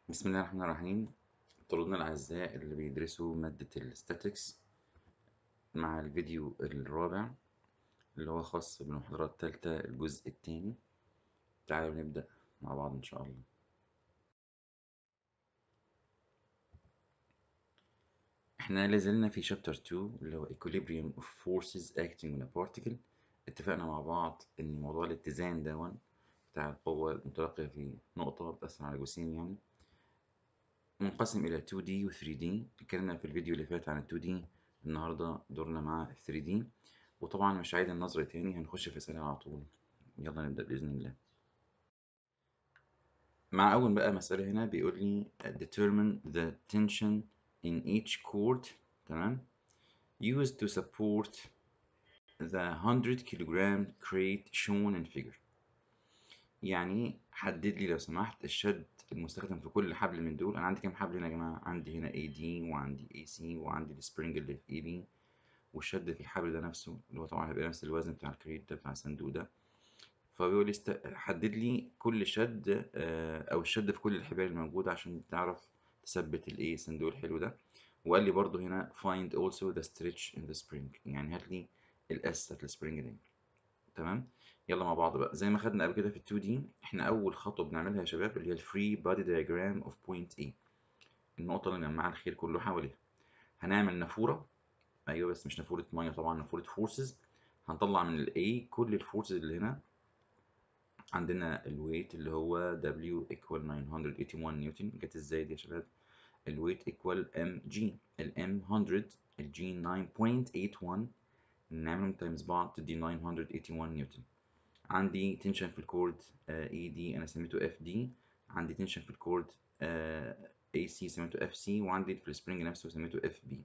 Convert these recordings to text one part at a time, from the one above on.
بسم الله الرحمن الرحيم طلابنا الأعزاء اللي بيدرسوا مادة الستاتكس مع الفيديو الرابع اللي هو خاص بالمحاضرة الثالثة الجزء الثاني تعالوا نبدأ مع بعض إن شاء الله احنا لازلنا في شابتر 2 اللي هو equilibrium of forces acting on a particle اتفقنا مع بعض ان موضوع الاتزان دون بتاع القوة المتلقية في نقطة بتأثر على جسيم يعني منقسم إلى 2D و 3D اتكلمنا في الفيديو اللي فات عن ال 2D النهاردة دورنا مع 3D وطبعا مش عايز النظرة تاني هنخش في أسئلة على طول يلا نبدأ بإذن الله مع أول بقى مسألة هنا بيقول لي determine the tension in each chord تمام used to support the 100 kilogram crate shown in figure يعني حدد لي لو سمحت الشد المستخدم في كل حبل من دول انا عندي كام حبل هنا يا جماعه عندي هنا اي دي وعندي اي سي وعندي السبرينج اللي في اي بي والشد في الحبل ده نفسه اللي هو طبعا هيبقى نفس الوزن بتاع الكريت ده بتاع الصندوق ده فبيقول لي است... حدد لي كل شد او الشد في كل الحبال الموجوده عشان تعرف تثبت الايه الصندوق الحلو ده وقال لي برضو هنا find also the stretch in the spring يعني هات لي الاس بتاعت السبرينج دي تمام يلا مع بعض بقى زي ما خدنا قبل كده في ال 2 دي احنا اول خطوه بنعملها يا شباب اللي هي الفري بادي diagram اوف بوينت A النقطه اللي مجمعه الخير كله حواليها هنعمل نافوره ايوه بس مش نافوره ميه طبعا نافوره فورسز هنطلع من ال A كل الفورسز اللي هنا عندنا الويت اللي هو W equal 981 نيوتن جت ازاي دي يا شباب الويت equal mg ال m 100 ال g 9.81 نعملهم تايمز بعض تدي 981 نيوتن عندي تنشن في الكورد اي دي انا سميته اف دي عندي تنشن في الكورد اي سي سميته اف سي وعندي في السبرينج نفسه سميته اف بي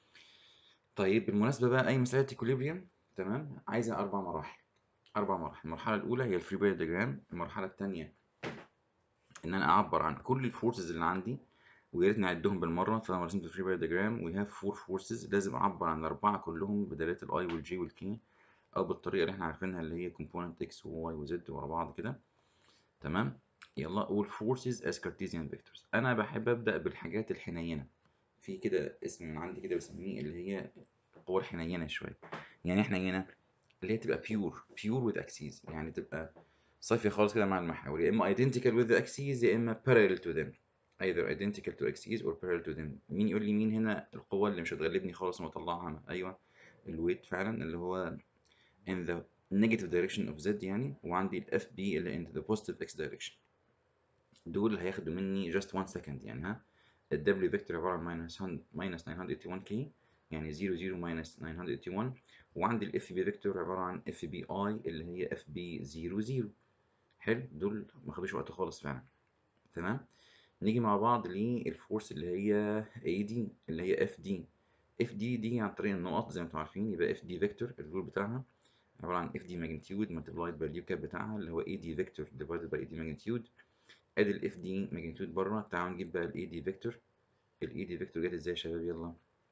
طيب بالمناسبه بقى اي مساله ايكوليبريم تمام عايزه اربع مراحل اربع مراحل المرحله الاولى هي الفري بادي ديجرام المرحله الثانيه ان انا اعبر عن كل الفورسز اللي عندي ويا ريت نعدهم بالمره فانا رسمت الفري بادي ديجرام وي هاف فور فورسز لازم اعبر عن الاربعه كلهم بدلاله الاي والجي والكي او بالطريقه اللي احنا عارفينها اللي هي كومبوننت اكس وواي وزد ورا بعض كده تمام يلا اقول forces as Cartesian vectors انا بحب ابدا بالحاجات الحنينه في كده اسم من عندي كده بسميه اللي هي القوى الحنينه شويه يعني حنينه اللي هي تبقى بيور بيور with axes يعني تبقى صافيه خالص كده مع المحاور يا اما identical with the axes يا اما parallel to them either identical to axes or parallel to them مين يقول لي مين هنا القوه اللي مش هتغلبني خالص وما اطلعها انا ايوه الويت فعلا اللي هو in the negative direction of z يعني وعندي ال FB اللي in the positive x direction دول هياخدوا مني just one second يعني ها ال W vector عبارة عن minus, minus 981k يعني 0 0 minus 981 وعندي ال FB vector عبارة عن FBI اللي هي FB 0 0 حلو دول ما خدوش وقت خالص فعلا تمام نيجي مع بعض للفورس اللي هي AD اللي هي FD FD دي عن طريق النقط زي ما انتم عارفين يبقى FD vector الرول بتاعها عبارة عن FD magnitude multiplied by اليو كاب بتاعها اللي هو AD vector divided by AD magnitude ادي ال FD magnitude بره تعالوا نجيب بقى ال AD vector ال AD vector جت ازاي يا شباب يلا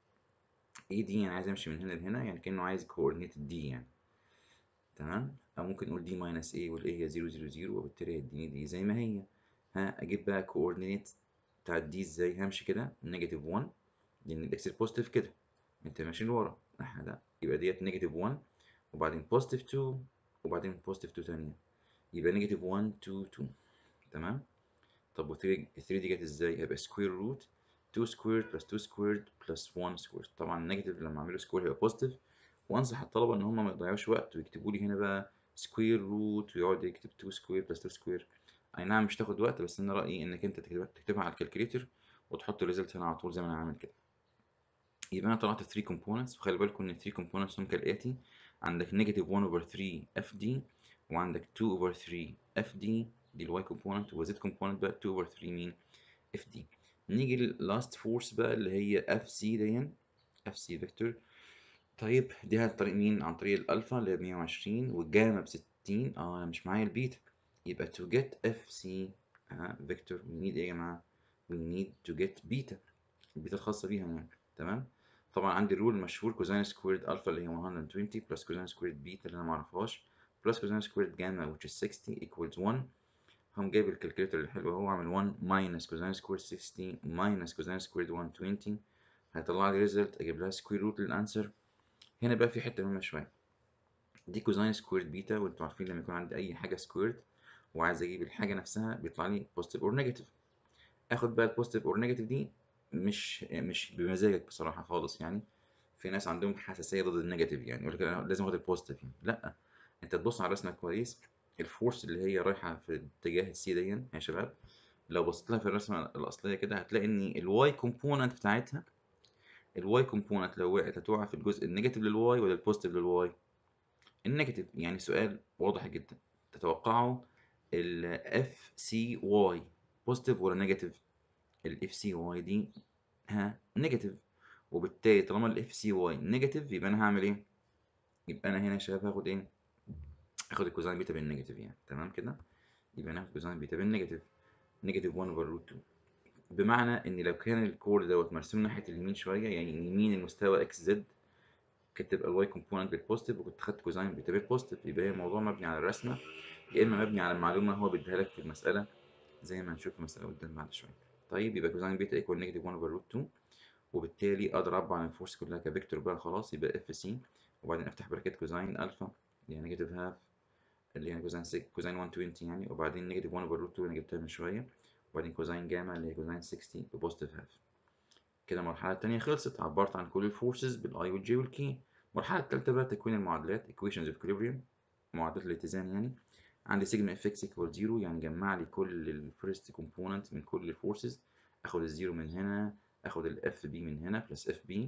AD يعني عايز امشي من هنا لهنا يعني كأنه عايز coordinate D يعني تمام او ممكن نقول D minus A وال A هي 0 0 0 وبالتالي هيديني دي زي ما هي ها اجيب بقى coordinate بتاع D ازاي همشي كده نيجاتيف 1 لان الاكس بوزيتيف كده انت ماشي لورا الناحية ده يبقى ديت نيجاتيف 1 وبعدين بوزيتيف 2 وبعدين بوزيتيف 2 تانية يبقى نيجاتيف 1 2 2 تمام طب و 3 3 دي جت ازاي هيبقى سكوير روت 2 سكويرد بلس 2 سكويرد بلس 1 سكويرد طبعا نيجاتيف لما اعمله سكوير هيبقى بوزيتيف وانصح الطلبه ان هم ما يضيعوش وقت ويكتبوا لي هنا بقى سكوير روت ويقعد يكتب 2 سكوير بلس 2 سكوير اي نعم مش تاخد وقت بس انا رايي انك انت تكتبها على الكالكوليتر وتحط الريزلت هنا على طول زي ما انا عامل كده يبقى انا طلعت 3 كومبوننتس وخلي بالكم ان 3 كومبوننتس هم كالاتي عندك نيجاتيف 1 over 3 اف دي وعندك 2 over 3 اف دي دي الواي كومبوننت وزد كومبوننت بقى 2 over 3 مين اف دي نيجي للاست فورس بقى اللي هي اف سي دي اف سي فيكتور طيب دي عن طريق مين عن طريق الالفا اللي هي 120 والجاما ب 60 اه انا مش معايا البيتا يبقى to get FC ها فيكتور we need ايه يا جماعه we need to get بيتا البيتا الخاصه بيها يعني تمام طبعا عندي الرول المشهور كوزين سكويرد الفا اللي هي 120 بلس كوزين سكويرد بيتا اللي انا معرفهاش بلس كوزين سكويرد جاما which is 60 equals 1 هم جايب الكالكوليتر الحلو اهو عامل 1 ماينس كوزين سكوير 60 ماينس كوزين سكوير 120 هيطلع لي ريزلت اجيب لها سكوير روت للانسر هنا بقى في حته مهمه شويه دي كوزين سكوير بيتا وانتوا عارفين لما يكون عندي اي حاجه سكويرد وعايز اجيب الحاجه نفسها بيطلع لي بوزيتيف اور نيجاتيف اخد بقى البوزيتيف اور نيجاتيف دي مش مش بمزاجك بصراحه خالص يعني في ناس عندهم حساسيه ضد النيجاتيف يعني يقول لك أنا لازم اخد البوزيتيف يعني لا انت تبص على الرسمه كويس الفورس اللي هي رايحه في اتجاه السي دي يا شباب لو بصيت لها في الرسمه الاصليه كده هتلاقي ان الواي كومبوننت بتاعتها الواي كومبوننت لو وقعت هتقع في الجزء النيجاتيف للواي ولا البوزيتيف للواي النيجاتيف يعني سؤال واضح جدا تتوقعوا ال اف سي واي بوزيتيف ولا نيجاتيف الاف سي واي دي ها نيجاتيف وبالتالي طالما الاف سي واي نيجاتيف يبقى انا هعمل ايه يبقى انا هنا يا شباب هاخد ايه هاخد الكوزين بيتا بالنيجاتيف يعني تمام كده يبقى انا هاخد كوزين بيتا بالنيجاتيف نيجاتيف 1 اوفر روت 2 بمعنى ان لو كان الكور دوت مرسوم ناحيه اليمين شويه يعني يمين المستوى اكس زد كانت تبقى الواي كومبوننت بالبوزيتيف وكنت خدت كوزين بيتا بالبوزيتيف يبقى هي الموضوع مبني على الرسمه يا اما مبني على المعلومه هو بيديها لك في المساله زي ما هنشوف في المساله قدام بعد شويه طيب يبقى كوزين بيتا ايكوال نيجاتيف 1 اوفر روت 2 وبالتالي اقدر اعبر عن الفورس كلها كفيكتور بقى خلاص يبقى اف سي وبعدين افتح براكت كوزين الفا اللي هي نيجاتيف هاف اللي هي كوزين 6 كوزين 120 يعني وبعدين نيجاتيف 1 اوفر روت 2 انا جبتها من شويه وبعدين كوزين جاما اللي هي كوزين 60 ببوزيتيف هاف كده المرحله الثانيه خلصت عبرت عن كل الفورسز بالاي والجي والكي المرحله الثالثه بقى تكوين المعادلات equations of equilibrium معادلات الاتزان يعني عندي سيجما اف اكس ايكوال 0 يعني جمع لي كل الفيرست كومبوننت من كل الفورسز اخد الزيرو من هنا اخد الاف بي من هنا بلس اف بي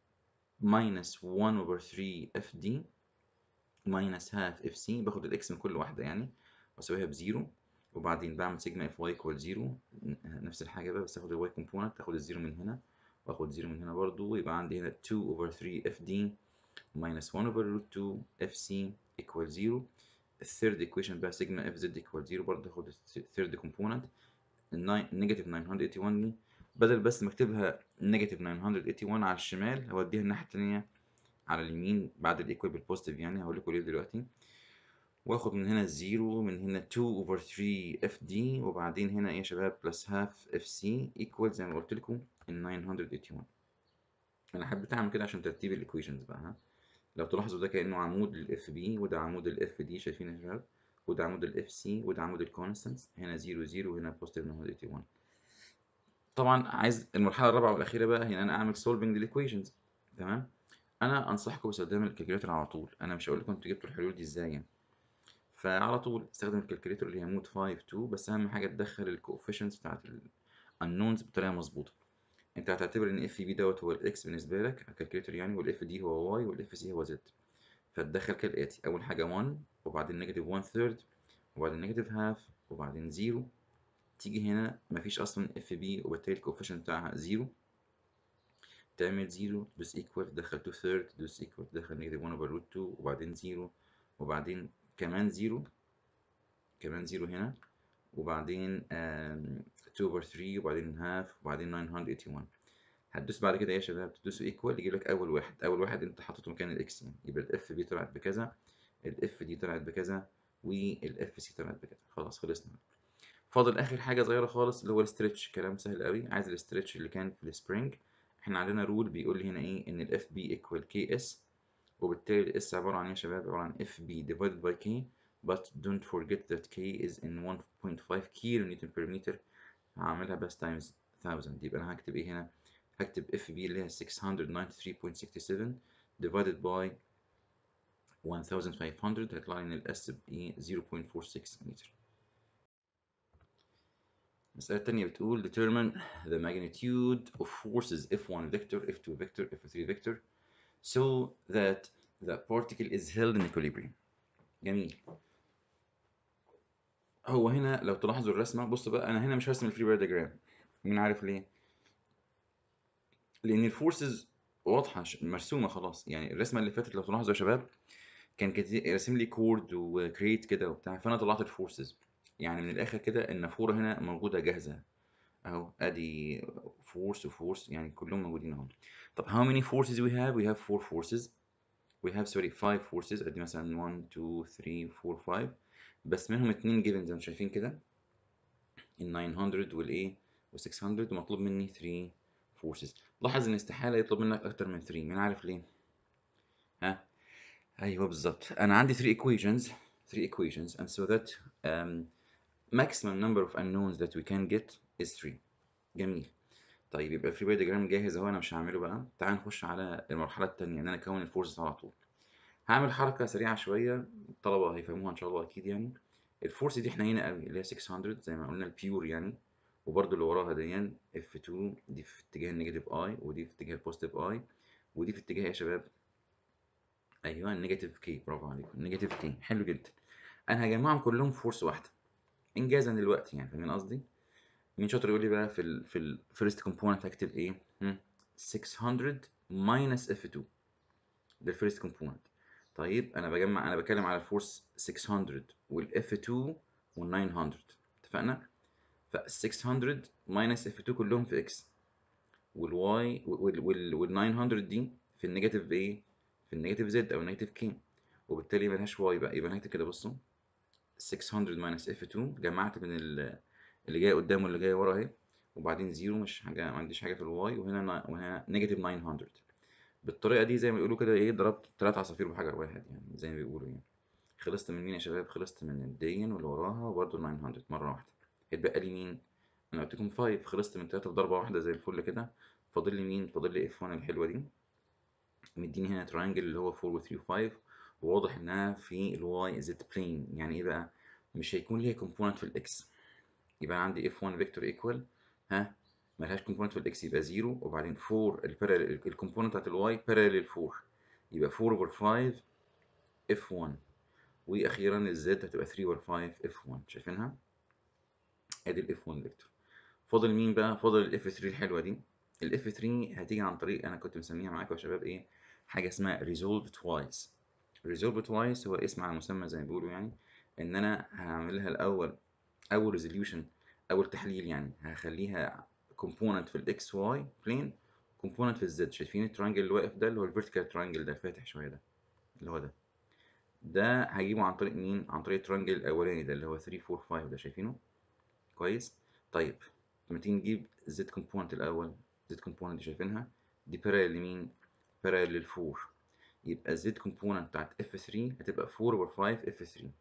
minus 1 over 3 اف دي minus half اف سي باخد الاكس من كل واحده يعني واسويها بزيرو وبعدين بعمل سيجما اف واي ايكوال 0 نفس الحاجه بقى بس اخد الواي كومبوننت اخد الزيرو من هنا واخد زيرو من هنا برضو ويبقى عندي هنا 2 over 3 اف دي minus 1 over root 2 اف سي equal 0 الثيرد equation بقى سيجما اف زد equal 0 برضه اخد الثيرد كومبوننت النيجاتيف 981 دي بدل بس ما اكتبها نيجاتيف 981 على الشمال هوديها الناحيه التانية على اليمين بعد الايكوال بالبوزيتيف يعني هقول لكم ليه دلوقتي واخد من هنا الزيرو من هنا 2 over 3 اف دي وبعدين هنا ايه يا شباب بلس هاف اف سي ايكوال زي ما قلت لكم ال 981 انا حبيت اعمل كده عشان ترتيب الايكويشنز بقى ها لو تلاحظوا ده كانه عمود الاف بي وده عمود الاف دي شايفين يا شباب وده عمود الاف سي وده عمود الكونستانتس هنا 0 0 وهنا بوزيتيف 981 طبعا عايز المرحله الرابعه والاخيره بقى هي ان انا اعمل سولفنج للايكويشنز تمام انا انصحكم باستخدام الكالكوليتر على طول انا مش هقول لكم انتوا جبتوا الحلول دي ازاي يعني فعلى طول استخدم الكالكوليتر اللي هي مود 5 2 بس اهم حاجه تدخل الكوفيشنتس بتاعت الانونز بطريقه مظبوطه انت هتعتبر ان اف بي دوت هو الاكس بالنسبه لك الكالكوليتر يعني والاف دي هو واي والاف سي هو زد فتدخل كالاتي اول حاجه 1 وبعدين نيجاتيف 1 ثيرد وبعدين نيجاتيف هاف وبعدين 0 تيجي هنا مفيش اصلا اف بي وبالتالي الكوفيشنت بتاعها 0 تعمل 0 تدوس ايكوال تدخل 2 ثيرد تدوس ايكوال تدخل نيجاتيف 1 اوفر روت 2 وبعدين 0 وبعدين كمان 0 كمان 0 هنا وبعدين 2 اوفر 3 وبعدين هاف وبعدين 981 هتدوس بعد كده ايه يا شباب تدوسوا ايكوال يجيب لك اول واحد اول واحد انت حاططه مكان الاكس يعني يبقى الاف بي طلعت بكذا الاف دي طلعت بكذا والاف سي طلعت بكذا خلاص خلصنا فاضل اخر حاجه صغيره خالص اللي هو الاسترتش كلام سهل قوي عايز الاسترتش اللي كان في السبرينج احنا عندنا رول بيقول لي هنا ايه ان الاف بي ايكوال كي اس وبالتالي الاس عباره عن ايه يا شباب عباره عن اف بي divided by k but don't forget that k is in 1.5 كيلو نيوتن بير متر هعملها بس تايمز 1000 يبقى انا هكتب ايه هنا هكتب اف بي اللي هي 693.67 divided by 1500 هيطلع لي ان الاس ب 0.46 متر المسألة التانية بتقول determine the magnitude of forces F1 vector, F2 vector, F3 vector so that the particle is held in equilibrium. جميل. هو هنا لو تلاحظوا الرسمة بص بقى أنا هنا مش هرسم الفري بير diagram. مين عارف ليه؟ لأن الفورسز واضحة مرسومة خلاص يعني الرسمة اللي فاتت لو تلاحظوا يا شباب كان راسم لي كورد وكريت كده وبتاع فأنا طلعت الفورسز. يعني من الاخر كده النافوره هنا موجوده جاهزه اهو ادي فورس وفورس يعني كلهم موجودين اهو طب how many forces we have we have four forces we have sorry five forces ادي مثلا 1 2 3 4 5 بس منهم اتنين given زي ما انتم شايفين كده ال 900 والايه وال 600 ومطلوب مني 3 فورسز لاحظ ان استحاله يطلب منك اكتر من 3 مين عارف ليه ها ايوه بالظبط انا عندي 3 equations 3 equations and so that um, maximum number of unknowns that we can get is 3 جميل طيب يبقى الفري ديجرام جاهز اهو انا مش هعمله بقى تعال نخش على المرحله الثانيه ان انا اكون الفورسز على طول هعمل حركه سريعه شويه الطلبه هيفهموها ان شاء الله اكيد يعني الفورس دي حنينه قوي اللي هي 600 زي ما قلنا البيور يعني وبرده اللي وراها دي اف 2 دي في اتجاه النيجاتيف اي ودي في اتجاه البوزيتيف اي ودي في اتجاه يا شباب ايوه النيجاتيف كي برافو عليكم النيجاتيف كي حلو جدا انا هجمعهم كلهم في فورس واحده انجازا دلوقتي يعني فاهمين قصدي مين شاطر يقول لي بقى في ال في الفيرست كومبوننت هكتب ايه 600 ماينس اف 2 ده الفيرست كومبوننت طيب انا بجمع انا بتكلم على الفورس 600 والاف 2 وال 900 اتفقنا ف 600 ماينس اف 2 كلهم في اكس والواي وال 900 دي في النيجاتيف ايه في النيجاتيف زد او النيجاتيف كي وبالتالي ملهاش واي بقى يبقى انا هكتب كده بصوا 600 ماينس اف 2 جمعت من اللي جاي قدام واللي جاي ورا اهي وبعدين زيرو مش حاجه ما عنديش حاجه في الواي وهنا وهنا نيجاتيف 900 بالطريقه دي زي ما بيقولوا كده ايه ضربت ثلاث عصافير بحجر واحد يعني زي ما بيقولوا يعني خلصت من مين يا شباب خلصت من الدين واللي وراها وبرده 900 مره واحده هيتبقى لي مين انا قلت لكم 5 خلصت من 3 في ضربه واحده زي الفل كده فاضل لي مين فاضل لي اف 1 الحلوه دي مديني هنا ترينجل اللي هو 4 و 3 و 5 وواضح انها في الواي زد بلين يعني ايه بقى مش هيكون ليها كومبوننت في الاكس يبقى عندي اف 1 فيكتور ايكوال ها ملهاش كومبوننت في الاكس يبقى 0 وبعدين 4 الكومبوننت بتاعت الواي باراليل 4 يبقى 4 اوفر 5 اف 1 واخيرا الزد هتبقى 3 اوفر 5 اف 1 شايفينها ادي الاف 1 فيكتور فاضل مين بقى فاضل الاف 3 الحلوه دي الاف 3 هتيجي عن طريق انا كنت مسميها معاكم يا شباب ايه حاجه اسمها resolve twice resolve twice هو اسم على مسمى زي ما بيقولوا يعني ان انا هعملها الاول اول ريزوليوشن اول تحليل يعني هخليها كومبوننت في الاكس واي بلين كومبوننت في الزد شايفين الترانجل اللي واقف ده اللي هو الفيرتيكال ترانجل ده الفاتح شويه ده اللي هو ده ده هجيبه عن طريق مين عن طريق الترانجل الاولاني ده اللي هو 3 4 5 ده شايفينه كويس طيب لما تيجي نجيب الزد كومبوننت الاول زد كومبوننت دي شايفينها دي بارالل لمين بارالل لل 4 يبقى الزد كومبوننت بتاعت اف 3 هتبقى 4 اوفر 5 اف 3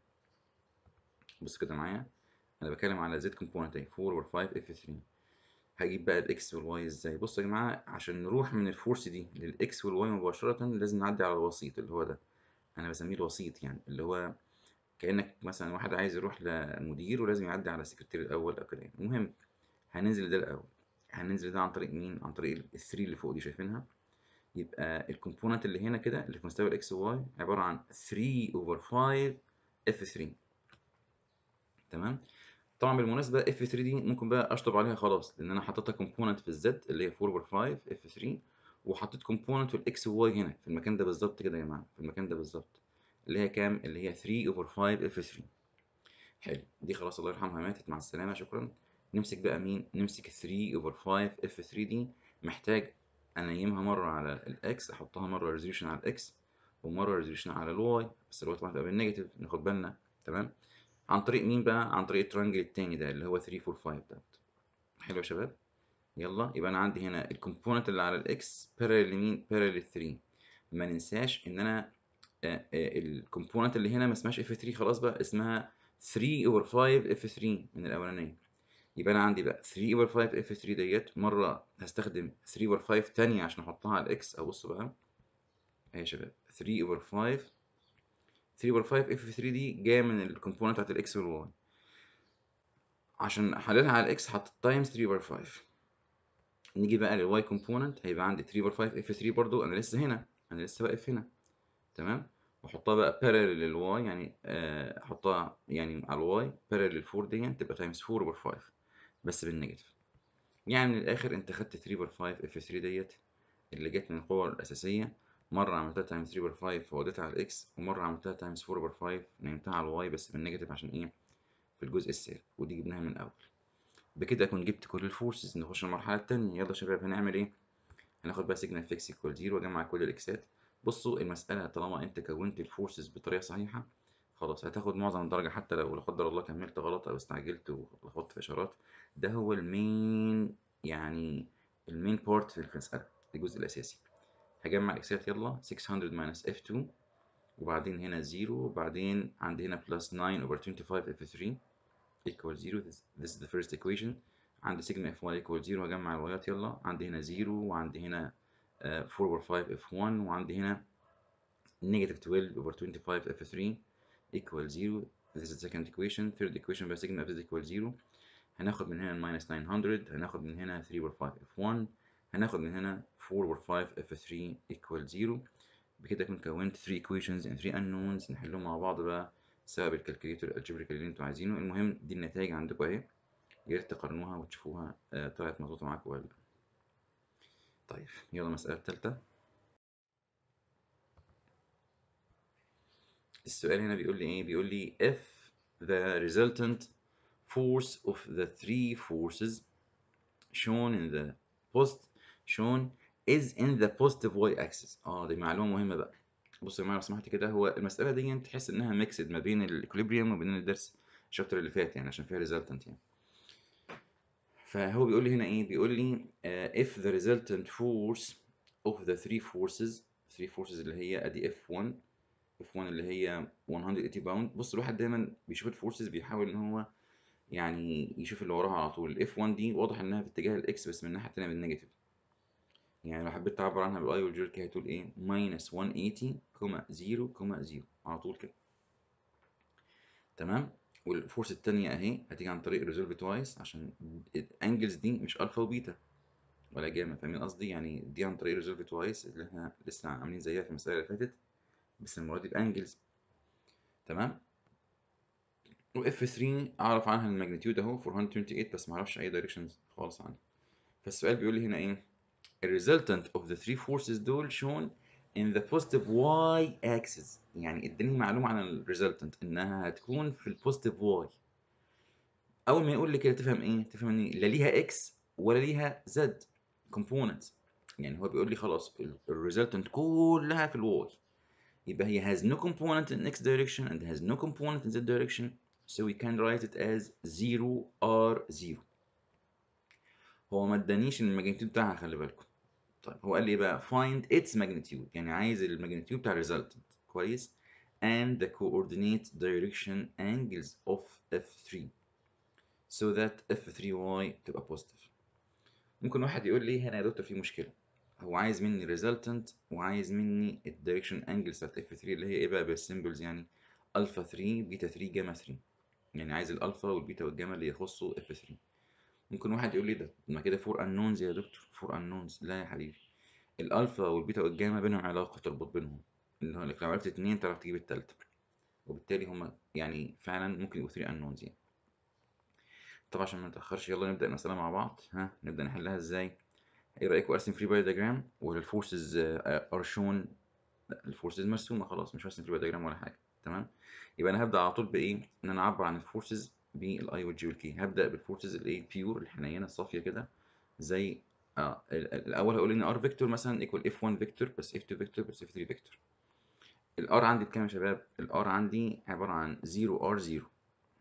بص كده معايا انا بتكلم على زد كومبوننت اهي 4 اوفر 5 اف 3 هجيب بقى الاكس والواي ازاي بصوا يا جماعه عشان نروح من الفورس دي للاكس والواي مباشره لازم نعدي على الوسيط اللي هو ده انا بسميه الوسيط يعني اللي هو كانك مثلا واحد عايز يروح لمدير ولازم يعدي على السكرتير الاول او كده المهم هننزل ده الاول هننزل ده عن طريق مين عن طريق ال 3 اللي فوق دي شايفينها يبقى الكومبوننت اللي هنا كده اللي في مستوى الاكس والواي عباره عن 3 اوفر 5 اف 3 تمام طبعا بالمناسبه اف 3 دي ممكن بقى اشطب عليها خلاص لان انا حطيتها كومبوننت في الزد اللي هي 4 اوفر 5 اف 3 وحطيت كومبوننت في الاكس والواي هنا في المكان ده بالظبط كده يا جماعه في المكان ده بالظبط اللي هي كام اللي هي 3 اوفر 5 اف 3 حلو دي خلاص الله يرحمها ماتت مع السلامه شكرا نمسك بقى مين نمسك 3 اوفر 5 اف 3 دي محتاج انيمها مره على الاكس احطها مره ريزوليوشن على الاكس ومره ريزوليوشن على الواي بس الواي طبعا تبقى بالنيجاتيف ناخد بالنا تمام عن طريق مين بقى عن طريق الترانجل التاني ده اللي هو 3 4 5 ده حلو يا شباب يلا يبقى انا عندي هنا الكومبوننت اللي على الاكس بارallel لمين بارallel 3 ما ننساش ان انا الكومبوننت اللي هنا ما اسمهاش اف 3 خلاص بقى اسمها 3 اوفر 5 اف 3 من الاولانيه يبقى انا عندي بقى 3 اوفر 5 اف 3 ديت مره هستخدم 3 اوفر 5 تانية عشان احطها على الاكس ابص بقى اهي يا شباب 3 اوفر 5 3 اوفر 5 اف 3 دي جايه من الكومبوننت بتاعت الاكس والواي عشان احللها على الاكس حطيت تايمز 3 اوفر 5 نيجي بقى للواي كومبوننت هيبقى عندي 3 اوفر 5 اف 3 برضو انا لسه هنا انا لسه واقف هنا تمام واحطها بقى بارallel للواي يعني احطها يعني على الواي بارallel للفور دي تبقى تايمز 4 اوفر 5 بس بالنيجاتيف يعني من الاخر انت خدت 3 اوفر 5 اف 3 ديت اللي جت من القوة الأساسية مرة عملتها تايمز 3 اوفر 5 فوديتها على الاكس ومرة عملتها تايمز 4 اوفر 5 نيمتها على الواي بس بالنيجاتيف عشان ايه في الجزء السالب ودي جبناها من الأول بكده أكون جبت كل الفورسز نخش المرحلة التانية يلا يا شباب هنعمل ايه هناخد بقى سيجنال فيكس ايكوال 0 واجمع كل الاكسات بصوا المسألة طالما انت كونت الفورسز بطريقة صحيحة خلاص هتاخد معظم الدرجة حتى لو لا قدر الله كملت غلط أو استعجلت ولخبطت في إشارات ده هو المين يعني المين بارت في المسألة الجزء الأساسي هجمع الإكسات يلا 600 minus f2 وبعدين هنا 0 وبعدين عندي هنا plus 9 over 25 f3 equal 0 this, this is the first equation عندي سيجما f1 equal 0 هجمع الوايات يلا عندي هنا 0 وعندي هنا uh, 4 over 5 f1 وعندي هنا negative 12 over 25 f3 equal 0 this is the second equation third equation بقى sigma f is equal 0 هناخد من هنا minus 900 هناخد من هنا 3 over 5 f1 هناخد من هنا 4 over 5 f3 equal 0 بكده اكون كونت 3 equations and 3 unknowns نحلهم مع بعض بقى سواء بالكالكوليتر الجبريكال اللي انتوا عايزينه المهم دي النتائج عندكم اهي يا ريت تقارنوها وتشوفوها آه طلعت مظبوطه معاكم ولا لا طيب يلا المساله الثالثه السؤال هنا بيقول لي ايه بيقول لي if the resultant force of the three forces shown in the post shown is in the positive y axis اه دي معلومه مهمه بقى بصوا يا جماعه لو سمحت كده هو المساله دي تحس انها ميكسد ما بين الاكوليبريم وبين الدرس الشابتر اللي فات يعني عشان فيها ريزلتنت يعني فهو بيقول لي هنا ايه بيقول لي uh, if the resultant force of the three forces three forces اللي هي ادي f1 F1 اللي هي 180 باوند بص الواحد دايما بيشوف الفورسز بيحاول ان هو يعني يشوف اللي وراها على طول الاف 1 دي واضح انها في اتجاه الاكس بس من الناحيه الثانيه بالنيجاتيف يعني لو حبيت تعبر عنها بالاي والجي كده هتقول ايه ماينس 180 كوما 0 كوما 0 على طول كده تمام والفورس الثانيه اهي هتيجي عن طريق ريزولف توايس عشان الانجلز دي مش الفا وبيتا ولا جاما فاهمين قصدي يعني دي عن طريق ريزولف توايس اللي احنا لسه عاملين زيها في المساله اللي فاتت بس المرة دي بانجلز تمام و F3 اعرف عنها الماجنتيود اهو 428 بس معرفش اي دايركشنز خالص عنها فالسؤال بيقول لي هنا ايه ال resultant of the three forces دول shown in the positive y axis يعني اداني معلومة عن ال resultant انها هتكون في ال positive y اول ما يقول لي كده تفهم ايه تفهم ان لا ليها x ولا ليها z components يعني هو بيقول لي خلاص ال resultant كلها في الواي يبقى هي has no component in x direction and has no component in z direction so we can write it as 0 r 0 هو ما ادانيش الماجنتيود بتاعها خلي بالكم طيب هو قال لي بقى find its magnitude يعني عايز الماجنتيود بتاع resultant كويس and the coordinate direction angles of f3 so that f3y تبقى positive ممكن واحد يقول لي هنا يا دكتور في مشكلة هو عايز مني resultant وعايز مني الدايركشن انجل بتاعت اف 3 اللي هي ايه بقى بالسيمبلز يعني الفا 3 بيتا 3 جاما 3 يعني عايز الالفا والبيتا والجاما اللي يخصوا اف 3 ممكن واحد يقول لي ده ما كده فور انونز يا دكتور فور انونز لا يا حبيبي الالفا والبيتا والجاما بينهم علاقه تربط بينهم اللي هو لو عرفت اتنين تعرف تجيب التالتة وبالتالي هما يعني فعلا ممكن يبقوا 3 انونز يعني طبعا عشان ما نتاخرش يلا نبدا المساله مع بعض ها نبدا نحلها ازاي ايه رايكم ارسم فري باي دياجرام والفورسز ار شون الفورسز مرسومه خلاص مش هرسم فري باي دياجرام ولا حاجه تمام يبقى انا هبدا على طول بايه ان انا اعبر عن الفورسز بالاي والجي والكي هبدا بالفورسز الايه بيور الحنينه الصافيه كده زي اه الاول هقول ان ار فيكتور مثلا ايكوال اف 1 فيكتور بس اف 2 فيكتور بس اف 3 فيكتور الار عندي بكام يا شباب الار عندي عباره عن 0 ار 0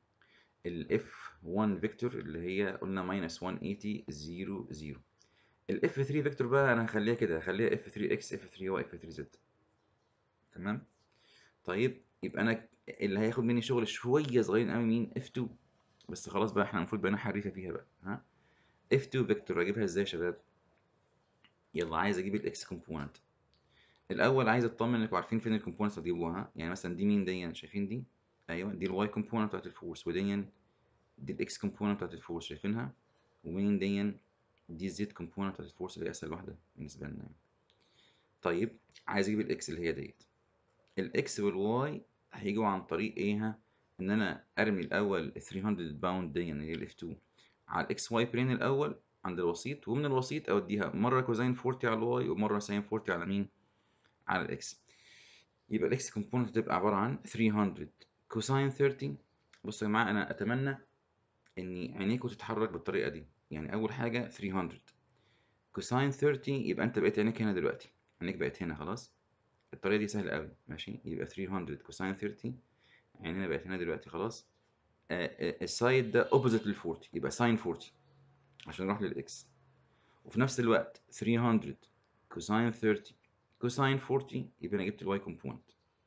الاف 1 فيكتور اللي هي قلنا ماينس 180 0 0 الاف 3 فيكتور بقى انا هخليها كده هخليها اف 3 اكس اف 3 واي اف 3 زد تمام طيب يبقى انا اللي هياخد مني شغل شويه صغيرين قوي مين اف 2 بس خلاص بقى احنا المفروض بقينا حريفه فيها بقى ها اف 2 فيكتور اجيبها ازاي يا شباب يلا عايز اجيب الاكس كومبوننت الاول عايز اطمن انكم عارفين فين الكومبوننتس هتجيبوها يعني مثلا دي مين دي شايفين دي ايوه دي الواي كومبوننت بتاعت الفورس ودي دي الاكس كومبوننت بتاعت الفورس شايفينها ومين دي دي الزد كومبوننت بتاعت الفورس اللي هي اسهل واحده بالنسبه لنا يعني. طيب عايز اجيب الاكس اللي هي ديت الاكس والواي هيجوا عن طريق ايه ان انا ارمي الاول 300 باوند دي اللي هي الاف 2 على الاكس واي برين الاول عند الوسيط ومن الوسيط اوديها مره كوزين 40 على الواي ومره ساين 40 على مين على الاكس يبقى الاكس كومبوننت تبقى عباره عن 300 كوساين 30 بصوا يا جماعه انا اتمنى ان عينيكم تتحرك بالطريقه دي يعني اول حاجه 300 كوساين 30 يبقى انت بقيت عينيك هنا دلوقتي عينيك بقت هنا خلاص الطريقه دي سهله قوي ماشي يبقى 300 كوساين 30 يعني هنا بقت هنا دلوقتي خلاص السايد ده اوبوزيت لل 40 يبقى ساين 40 عشان نروح للاكس وفي نفس الوقت 300 كوساين 30 كوساين 40 يبقى انا جبت الواي كومبوننت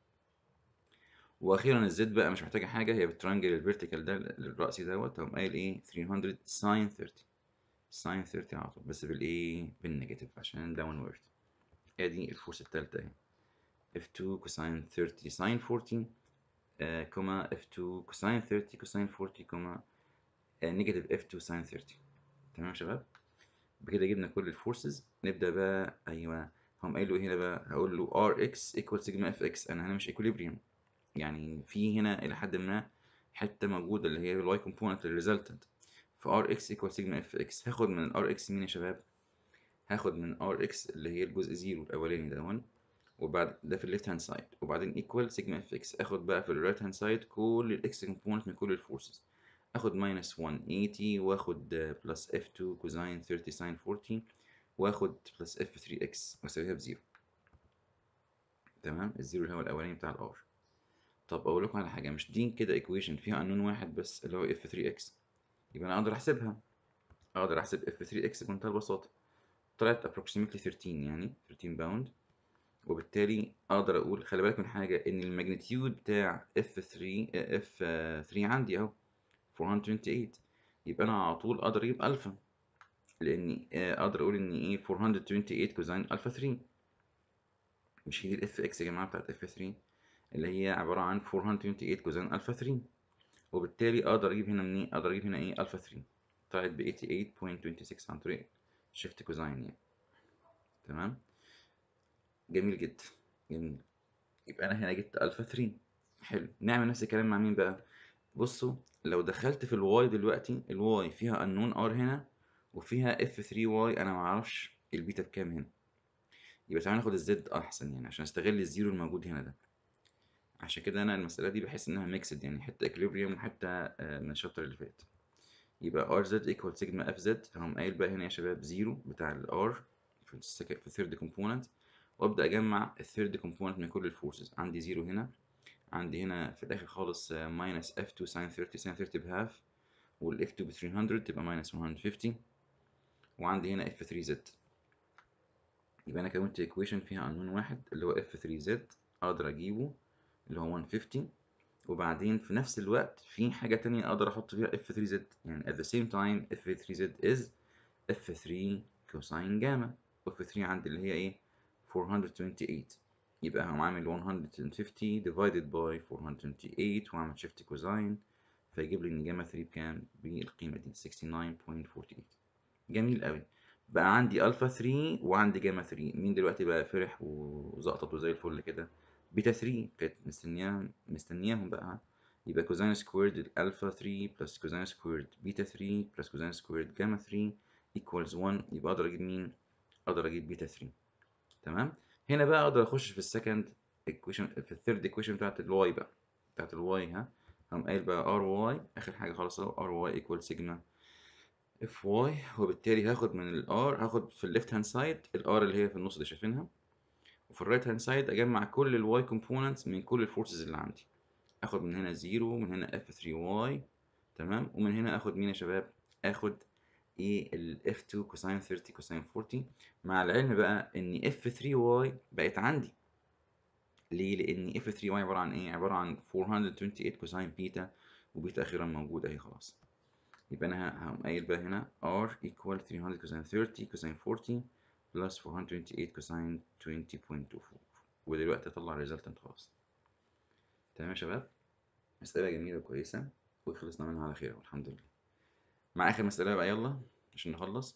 واخيرا الزد بقى مش محتاجه حاجه هي بالترانجل الفيرتيكال ده الرأسي دوت هقوم قايل ايه 300 ساين 30 ساين 30 على طول بس بالايه بالنيجاتيف عشان داون وورد ادي الفورس التالتة اهي f2 كوساين 30 ساين 40 آه كوما f2 كوساين 30 كوساين 40 كوما نيجاتيف f2 ساين 30 تمام يا شباب بكده جبنا كل الفورسز نبدا بقى ايوه هم قايل له هنا بقى هقول له rx equal سيجما fx انا هنا مش equilibrium يعني في هنا الى حد ما حته موجوده اللي هي الواي كومبوننت للريزلتنت ف rx equal سيجما fx هاخد من ال rx مين يا شباب هاخد من rx اللي هي الجزء زيرو الاولاني ده وبعد ده في الليفت هاند سايد وبعدين ايكوال سيجما اف اكس اخد بقى في الرايت هاند سايد كل الاكس كومبوننت من كل الفورسز اخد ماينس 180 واخد بلس اف 2 كوزاين 30 ساين 40 واخد بلس اف 3 اكس واساويها بزيرو تمام الزيرو اللي هو الاولاني بتاع الار طب اقول لكم على حاجه مش دي كده ايكويشن فيها قانون واحد بس اللي هو اف 3 اكس يبقى انا اقدر احسبها اقدر احسب اف 3 اكس بمنتهى البساطه طلعت approximately 13 يعني 13 باوند وبالتالي اقدر اقول خلي بالك من حاجه ان الماجنتيود بتاع F3 F3 عندي اهو 428 يبقى انا على طول اقدر اجيب الفا لاني اقدر اقول ان ايه 428 كوزين الفا 3 مش هي دي الاف اكس يا جماعه بتاعت اف 3 اللي هي عباره عن 428 كوزين الفا 3 وبالتالي اقدر اجيب هنا منين اقدر اجيب هنا ايه الفا 3 طلعت ب 88.26 عن طريق شيفت كوزين يعني تمام جميل جدا جميل يبقى انا هنا جبت الفا 3 حلو نعمل نفس الكلام مع مين بقى بصوا لو دخلت في الواي دلوقتي الواي فيها النون ار هنا وفيها اف 3 واي انا معرفش البيتا بكام هنا يبقى تعالى ناخد الزد احسن يعني عشان استغل الزيرو الموجود هنا ده عشان كده انا المساله دي بحس انها ميكسد يعني حته اكليبريم وحته من الشابتر اللي فات يبقى ار زد ايكوال سيجما اف زد هقوم قايل بقى هنا يا شباب زيرو بتاع الار في السكند في الثيرد كومبوننت وابدا اجمع الثيرد كومبوننت من كل الفورسز عندي زيرو هنا عندي هنا في الاخر خالص ماينس اف 2 ساين 30 ساين 30 بهاف والاف 2 ب 300 تبقى ماينس 150 وعندي هنا اف 3 زد يبقى انا كونت ايكويشن فيها انون واحد اللي هو اف 3 زد اقدر اجيبه اللي هو 150 وبعدين في نفس الوقت في حاجة تانية اقدر احط فيها اف 3 زد يعني at the same time اف 3 زد is اف 3 كوساين جاما اف 3 عندي اللي هي ايه 428 يبقى هقوم عامل 150 divided by 428 واعمل shift كوزاين فيجيب لي ان جاما 3 بكام بالقيمة دي 69.48 جميل قوي بقى عندي الفا 3 وعندي جاما 3 مين دلوقتي بقى فرح وزقطط وزي الفل كده بيتا 3 كانت مستنياهم مستنياهم بقى يبقى كوزين سكويرد الالفا 3 بلس كوزين سكويرد بيتا 3 بلس كوزين سكويرد جاما 3 equals 1 يبقى اقدر اجيب مين اقدر اجيب بيتا 3 تمام هنا بقى اقدر اخش في السكند ايكويشن في الثيرد ايكويشن بتاعت الواي بقى بتاعت الواي ها هقوم قايل بقى ار واي اخر حاجه خالص اهو ار واي ايكوال سيجما اف واي وبالتالي هاخد من الار هاخد في الليفت هاند سايد الار اللي هي في النص دي شايفينها وفي الرايت هاند سايد اجمع كل الواي كومبوننتس من كل الفورسز اللي عندي اخد من هنا 0 من هنا اف 3 واي تمام ومن هنا اخد مين يا شباب اخد ايه ال f2 كوساين 30 كوساين 40 مع العلم بقى ان f3y بقت عندي ليه لان f3y عباره عن ايه عباره عن 428 كوساين بيتا وبيتا اخيرا موجود اهي خلاص يبقى انا هقوم قايل بقى هنا r equal 300 كوساين 30 كوساين 40 plus 428 كوساين 20.24 ودلوقتي اطلع الريزلتنت خلاص تمام يا شباب مسألة جميلة وكويسة وخلصنا منها على خير والحمد لله مع آخر مسألة بقى يلا عشان نخلص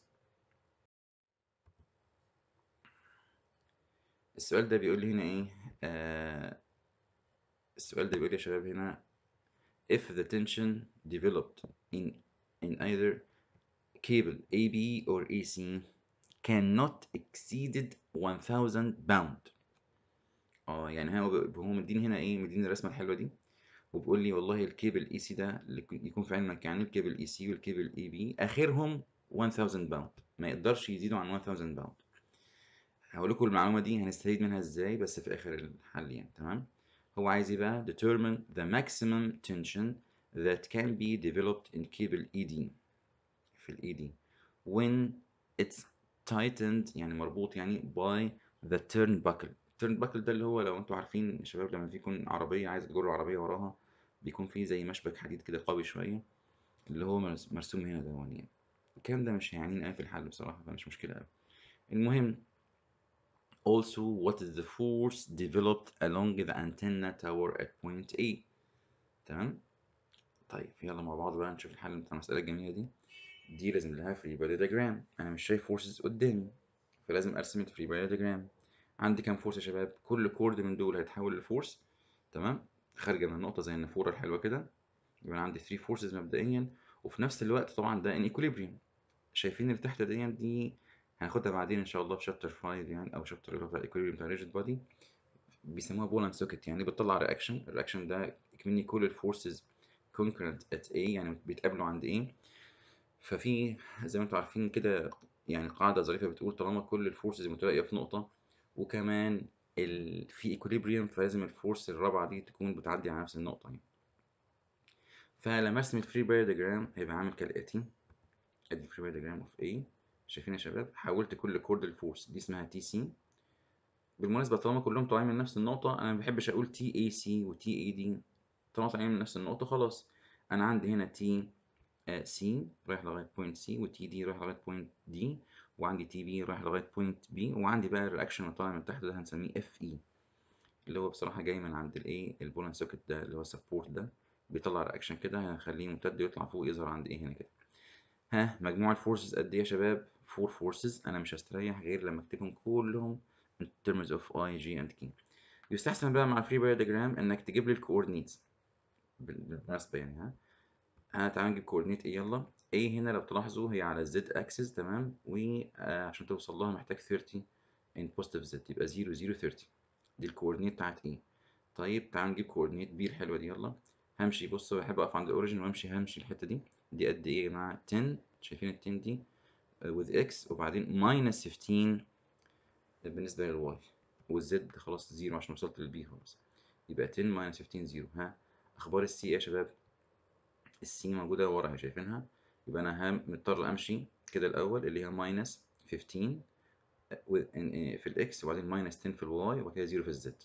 السؤال ده بيقول لي هنا ايه آه السؤال ده بيقول لي يا شباب هنا if the tension developed in in either cable AB or AC cannot exceeded 1000 pound اه يعني هو هو مديني هنا ايه مديني الرسمه الحلوه دي وبيقول لي والله الكيبل اي سي ده اللي يكون في علمك يعني الكيبل اي سي والكيبل اي بي اخرهم 1000 باوند ما يقدرش يزيدوا عن 1000 باوند هقول لكم المعلومه دي هنستفيد منها ازاي بس في اخر الحل يعني تمام هو عايز ايه بقى determine the maximum tension that can be developed in cable ED في ال ED when it's tightened يعني مربوط يعني by the turnbuckle turnbuckle ده اللي هو لو انتوا عارفين يا شباب لما في يكون عربية عايز تجر عربية وراها بيكون فيه زي مشبك حديد كده قوي شوية اللي هو مرسوم هنا ده يعني الكلام ده مش هيعنينا قوي في الحل بصراحة فمش مشكلة قوي المهم also what is the force developed along the antenna tower at point A تمام طيب يلا مع بعض بقى نشوف الحل بتاع المسألة الجميلة دي دي لازم لها free body diagram أنا مش شايف forces قدامي فلازم أرسم ال free body diagram عندي كام فورس يا شباب كل كورد من دول هيتحول لفورس تمام خارجة من النقطة زي النافورة الحلوة كده يبقى عندي 3 فورسز مبدئيا وفي نفس الوقت طبعا ده ان equilibrium شايفين اللي تحت دي دي هناخدها بعدين ان شاء الله في شابتر 5 يعني او شابتر اللي هو بتاع الايكوليبريم بتاع الريجيد بودي بيسموها بول اند سوكيت يعني بتطلع رياكشن الرياكشن ده كمني كل الفورسز concurrent at A يعني بيتقابلوا عند A ففي زي ما انتم عارفين كده يعني قاعدة ظريفة بتقول طالما كل الفورسز متلاقية في نقطة وكمان ال... في ايكوليبريم فلازم الفورس الرابعة دي تكون بتعدي على نفس النقطة يعني فلما ارسم الفري بير ديجرام هيبقى عامل كالآتي ادي الفري بير ديجرام اوف A شايفين يا شباب حولت كل كورد لفورس دي اسمها تي سي بالمناسبة طالما كلهم طالعين من نفس النقطة أنا ما بحبش أقول تي اي سي وتي اي دي طالما طالعين من نفس النقطة خلاص أنا عندي هنا تي سي رايح لغاية بوينت سي وتي دي رايح لغاية بوينت دي وعندي تي بي رايح لغاية بوينت بي وعندي بقى الرياكشن اللي طالع من تحت ده هنسميه اف اي اللي هو بصراحة جاي من عند الايه البولن سوكت ده اللي هو السبورت ده بيطلع رياكشن كده هنخليه ممتد ويطلع فوق يظهر عند ايه هنا كده ها مجموع الفورسز قد ايه يا شباب 4 فورسز انا مش هستريح غير لما اكتبهم كلهم in terms of I, G and K يستحسن بقى مع الفري باير ديجرام انك تجيب لي الكوردينيتس بالمناسبة يعني ها ها تعالى نجيب كوردينيت ايه يلا A هنا لو تلاحظوا هي على الزد اكسس تمام وعشان توصل لها محتاج 30 in positive z يبقى 0 0 30 دي الكوردينيت بتاعت A طيب تعالى نجيب كوردينيت B الحلوة دي يلا همشي بصوا بحب اقف عند الاوريجن وامشي همشي الحتة دي دي قد ايه يا جماعة 10 شايفين ال 10 دي with x وبعدين minus 15 بالنسبة للواي والزد خلاص زيرو عشان وصلت للبي خلاص يبقى 10 minus 15 زيرو ها اخبار السي يا شباب السي موجودة ورا اهي شايفينها يبقى انا مضطر امشي كده الاول اللي هي minus 15 في الاكس وبعدين minus 10 في الواي وبعد كده زيرو في الزد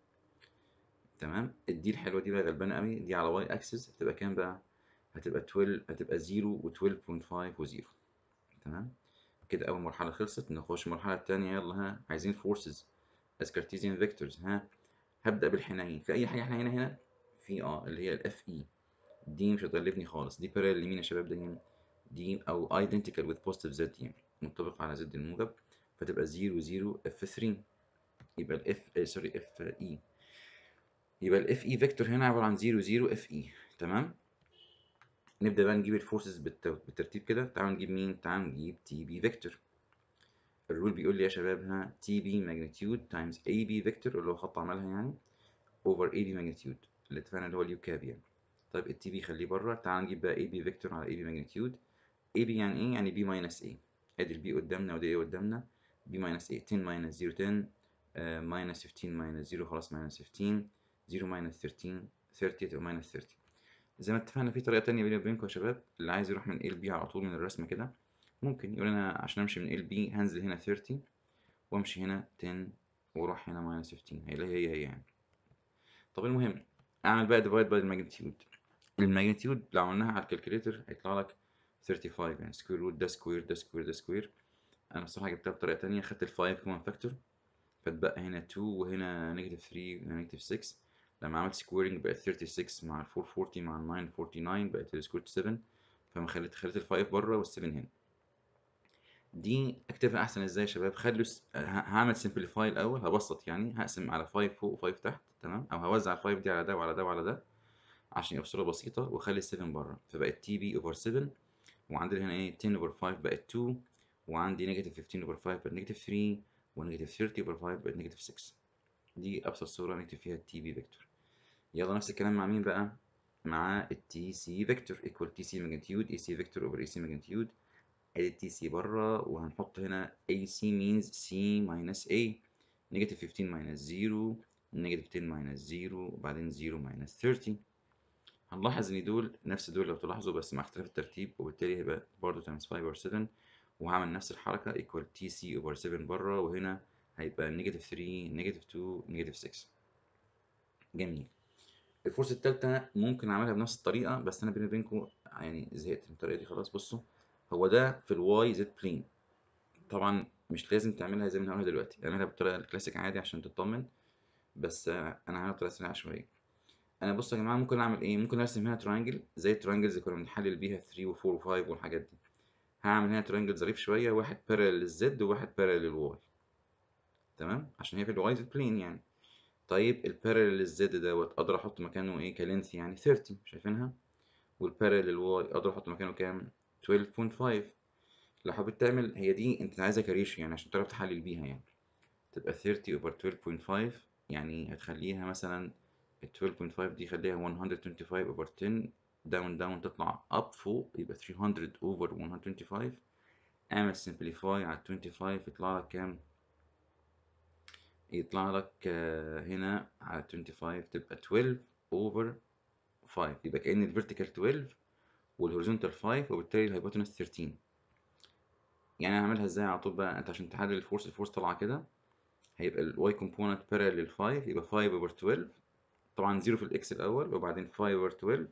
تمام الدي الحلوة دي بقى غلبانة قوي دي على واي اكسس هتبقى كام بقى هتبقى 12 هتبقى 0 و12.5 و0 تمام كده أول مرحلة خلصت نخش المرحلة التانية يلا ها عايزين forces as Cartesian vectors ها هبدأ بالحنين في أي حاجة حنينة هنا في اه اللي هي الاف اي دي مش هتغلبني خالص دي parallel لمين يا شباب دي دي أو identical with positive z يعني متفق على z الموجب فتبقى 0 0 اف 3 يبقى الاف سوري اف اي يبقى الاف اي فيكتور هنا عبارة عن 0 0 اف اي تمام نبدأ بقى نجيب الفورسز بالترتيب كده تعالوا نجيب مين تعالوا نجيب تي بي فيكتور الرول بيقول لي يا شباب ها تي بي ماجنتيود تايمز اي بي فيكتور اللي هو خط عملها يعني اوفر اي بي ماجنتيود اللي اتفقنا اللي هو اليو كاب يعني طيب التي بي خليه بره تعالوا نجيب بقى اي بي فيكتور على اي بي ماجنتيود اي بي يعني ايه يعني بي ماينس اي ادي البي قدامنا ودي ايه قدامنا بي ماينس اي 10 ماينس 0 10 ماينس 15 ماينس 0 خلاص ماينس 15 0 ماينس 13 30 تبقى ماينس 30 زي ما اتفقنا في طريقة تانية بيني وبينكم يا شباب اللي عايز يروح من ال بي على طول من الرسمة كده ممكن يقول أنا عشان أمشي من ال بي هنزل هنا 30 وأمشي هنا 10 وأروح هنا ماينس 15 هي هي هي يعني طب المهم أعمل بقى ديفايد باي الماجنتيود الماجنتيود لو عملناها على الكالكوليتر هيطلع لك 35 يعني سكوير روت ده سكوير ده سكوير ده سكوير أنا بصراحة جبتها بطريقة تانية خدت ال 5 كومن فاكتور فاتبقى هنا 2 وهنا نيجاتيف 3 وهنا نيجاتيف 6 لما عملت سكويرنج بقت 36 مع ال 440 مع ال 949 بقت السكوير 7 فما خليت خليت ال 5 بره وال 7 هنا دي اكتبها احسن ازاي يا شباب خلوا س... هعمل سمبليفاي الاول هبسط يعني هقسم على 5 فوق و5 تحت تمام او هوزع ال 5 دي على ده وعلى ده وعلى ده عشان يبقى بصوره بسيطه واخلي ال 7 بره فبقت تي بي اوفر 7 وعندي هنا ايه 10 اوفر 5 بقت 2 وعندي نيجاتيف 15 اوفر 5 بقت نيجاتيف 3 ونيجاتيف 30 اوفر 5 بقت نيجاتيف 6 دي ابسط صوره نكتب فيها التي بي فيكتور يلا نفس الكلام مع مين بقى مع التي سي فيكتور ايكوال تي سي ماجنتيود اي سي فيكتور اوفر اي سي ماجنتيود ادي التي سي بره وهنحط هنا اي سي means c minus a negative 15 minus 0 نيجاتيف 10 ماينس 0 وبعدين 0 ماينس 30 هنلاحظ ان دول نفس دول لو تلاحظوا بس مع اختلاف الترتيب وبالتالي هيبقى برضه تايمز 5 over 7 وهعمل نفس الحركة equal tc over 7 بره وهنا هيبقى نيجاتيف 3 نيجاتيف 2 نيجاتيف 6 جميل الفورس التالتة ممكن اعملها بنفس الطريقة بس انا بيني وبينكم يعني زهقت من الطريقة دي خلاص بصوا هو ده في الواي زد بلين طبعا مش لازم تعملها زي ما انا هقولها دلوقتي اعملها بالطريقة الكلاسيك عادي عشان تطمن بس انا هعملها بطريقة سريعة شوية انا بصوا يا جماعة ممكن اعمل ايه ممكن ارسم هنا ترينجل زي الترينجلز اللي كنا بنحلل بيها 3 و4 و5 والحاجات دي هعمل هنا ترينجل ظريف شوية واحد بارلل للزد وواحد بارلل للواي تمام عشان هي في الواي زد بلين يعني طيب البارلل للزد دوت اقدر احط مكانه ايه كلينث يعني 30 شايفينها والبارلل للواي اقدر احط مكانه كام 12.5 لو حبيت تعمل هي دي انت عايزها كريشيو يعني عشان تعرف تحلل بيها يعني تبقى 30 over 12.5 يعني هتخليها مثلا ال 12.5 دي خليها 125 over 10 داون داون تطلع up فوق يبقى 300 over 125 اعمل simplify على 25 يطلع لك كام يطلع لك هنا على 25 تبقى 12 over 5 يبقى كأن الفيرتيكال 12 والهوريزونتال 5 وبالتالي الهايبوتنس 13 يعني هعملها ازاي على طول بقى انت عشان تحلل الفورس الفورس طالعه كده هيبقى الواي كومبوننت بارallel لل 5 يبقى 5 over 12 طبعا 0 في الاكس الاول وبعدين 5 over 12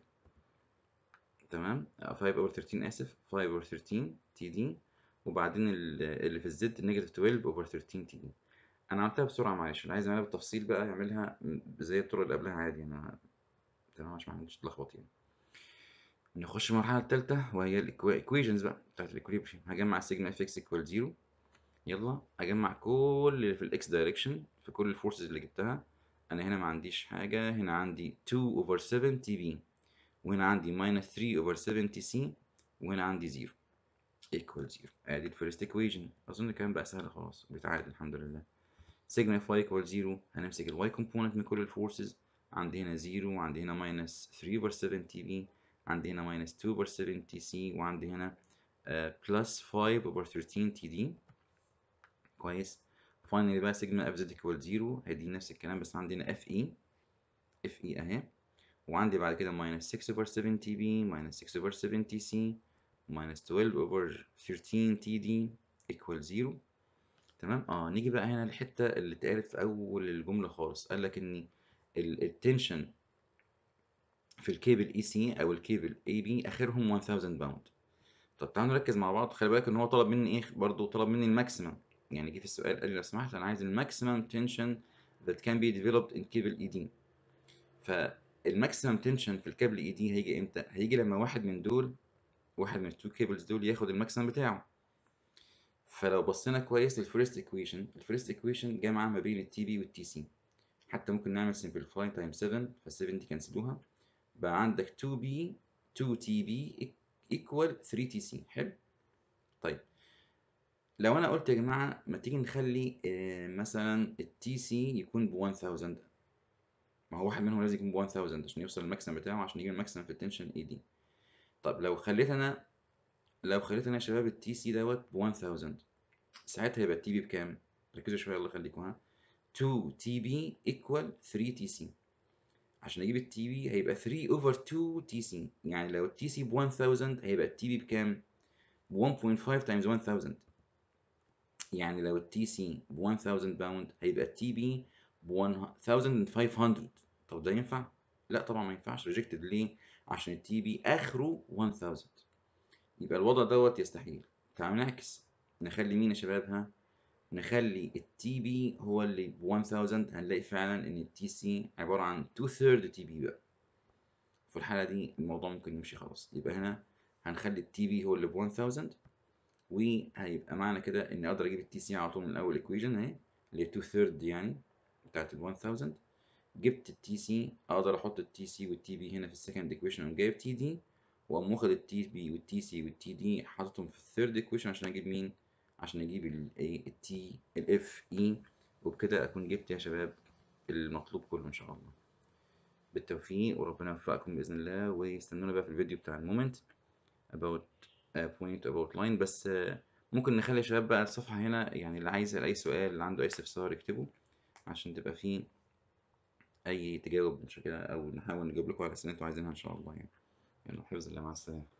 تمام 5 over 13 اسف 5 over 13 تي دي وبعدين اللي في الزد نيجاتيف 12 over 13 تي دي انا عملتها بسرعه معلش اللي عايز يعملها بالتفصيل بقى يعملها زي الطرق اللي قبلها عادي انا تمام عشان ما حدش يتلخبط يعني نخش المرحله الثالثه وهي الايكويشنز بقى بتاعت الايكوليبريم هجمع السيجما اف اكس ايكوال 0 يلا اجمع كل اللي في الاكس دايركشن في كل الفورسز اللي جبتها انا هنا ما عنديش حاجه هنا عندي 2 over 7 تي بي وهنا عندي minus 3 over 7 تي سي وهنا عندي 0 equal 0 ادي الفيرست ايكويشن اظن كمان بقى سهل خلاص بيتعادل الحمد لله سيجما اف واي equal 0 هنمسك الواي كومبوننت من كل الفورسز عندي هنا 0 وعندي هنا minus 3 over 7 تي بي عندي هنا minus 2 over 7 تي سي وعندي هنا uh, plus 5 over 13 تي دي كويس فاينلي بقى سيجما اف زد equal 0 هدي نفس الكلام بس عندنا اف اي اف اي اهي وعندي بعد كده minus 6 over 7 تي بي minus 6 over 7 تي سي minus 12 over 13 تي دي equal 0 تمام اه نيجي بقى هنا الحته اللي اتقالت في اول الجمله خالص قال لك ان التنشن في الكيبل اي سي او الكيبل اي بي اخرهم 1000 باوند طب تعالوا نركز مع بعض خلي بالك ان هو طلب مني ايه برضه طلب مني الماكسيمم يعني جه في السؤال قال لي لو سمحت انا عايز الماكسيمم تنشن that can be developed in cable اي دي فالماكسيمم تنشن في الكابل اي دي هيجي امتى هيجي لما واحد من دول واحد من التو كيبلز دول ياخد الماكسيمم بتاعه فلو بصينا كويس للفيرست ايكويشن الفيرست ايكويشن جامعه ما بين التي بي والتي سي حتى ممكن نعمل simplify تايم 7 فال 7 دي كنسلوها بقى عندك 2 بي 2 تي بي equal 3 تي سي حلو طيب لو انا قلت يا جماعه ما تيجي نخلي آه مثلا التي سي يكون ب 1000 ما هو واحد منهم لازم يكون ب 1000 عشان يوصل الماكسيمم بتاعه عشان يجيب الماكسيمم في التنشن اي دي طب لو خليت انا لو خليت انا يا شباب التي سي دوت ب 1000 ساعتها يبقى التي بي بكام ركزوا شويه الله يخليكم ها 2 تي بي equal 3 تي سي عشان اجيب التي بي هيبقى 3 over 2 تي سي يعني لو التي سي ب 1000 هيبقى التي بي بكام ب 1.5 times 1000 يعني لو التي سي ب 1000 باوند هيبقى التي بي ب 1500 طب ده ينفع؟ لا طبعا ما ينفعش ريجكتد ليه؟ عشان التي بي اخره 1000 يبقى الوضع دوت يستحيل تعالوا نعكس نخلي مين يا شباب ها؟ نخلي التي بي هو اللي ب 1000 هنلاقي فعلا ان التي سي عباره عن 2 ثيرد تي بي بقى في الحاله دي الموضوع ممكن يمشي خلاص يبقى هنا هنخلي التي بي هو اللي ب 1000 وهيبقى معنى كده اني اقدر اجيب التي سي على طول من الاول ايكويشن اهي اللي هي 2 ثيرد يعني بتاعت ال 1000 جبت التي سي اقدر احط التي سي والتي بي هنا في السكند ايكويشن وأقوم جايب تي دي واقوم واخد التي بي والتي سي والتي دي حاططهم في الثيرد ايكويشن عشان اجيب مين عشان اجيب الايه التي الاف اي وبكده اكون جبت يا شباب المطلوب كله ان شاء الله بالتوفيق وربنا يوفقكم باذن الله ويستنونا بقى في الفيديو بتاع المومنت about uh, point about line بس uh, ممكن نخلي يا شباب بقى الصفحه هنا يعني اللي عايز اي سؤال اللي عنده اي استفسار يكتبه عشان تبقى فيه اي تجاوب مش كده او نحاول نجاوب لكم على الاسئله اللي انتوا عايزينها ان شاء الله يعني يلا حفظ الله مع السلامه